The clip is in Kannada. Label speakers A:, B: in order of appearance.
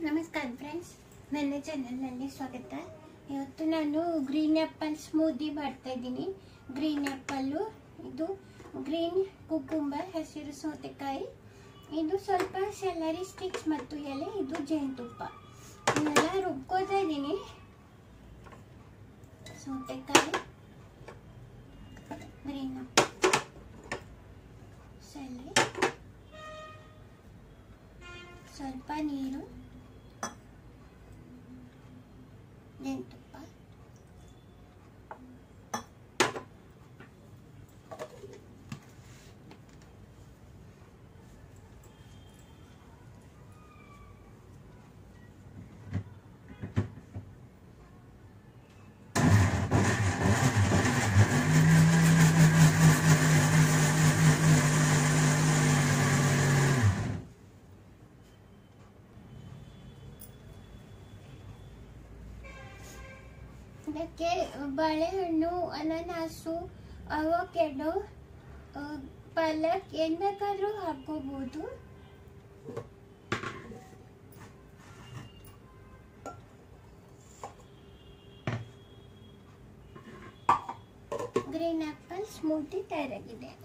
A: ನಮಸ್ಕಾರ ಫ್ರೆಂಡ್ಸ್ ನನ್ನ ಚಾನಲ್ನಲ್ಲಿ ಸ್ವಾಗತ ಇವತ್ತು ನಾನು ಗ್ರೀನ್ ಆ್ಯಪಲ್ ಸ್ಮೂದಿ ಮಾಡ್ತಾ ಇದ್ದೀನಿ ಗ್ರೀನ್ ಆ್ಯಪಲ್ಲು ಇದು ಗ್ರೀನ್ ಕುಕುಂಬರ್ ಹಸಿರು ಸೌತೆಕಾಯಿ ಇದು ಸ್ವಲ್ಪ ಸೆಲರಿ ಸ್ಟಿಕ್ಸ್ ಮತ್ತು ಎಲೆ ಇದು ಜೇನುತುಪ್ಪ ಇವನ್ನೆಲ್ಲ ರುಬ್ಕೋತಾ ಇದ್ದೀನಿ ಸೌತೆಕಾಯಿ ಗ್ರೀನ್ ಆ್ಯಪಲ್ ಸೆಲರಿ ಸ್ವಲ್ಪ ನೀರು ಜೇನುತುಪ್ಪ ಇದಕ್ಕೆ ಬಾಳೆಹಣ್ಣು ಅನಾನಸು ಅವಕೆಡೋ ಪಾಲಕ್ ಏನ್ ಬೇಕಾದ್ರೂ ಹಾಕೋಬಹುದು ಗ್ರೀನ್ ಆಪಲ್ ಸ್ಮೂತಿ ತಯಾರಾಗಿದೆ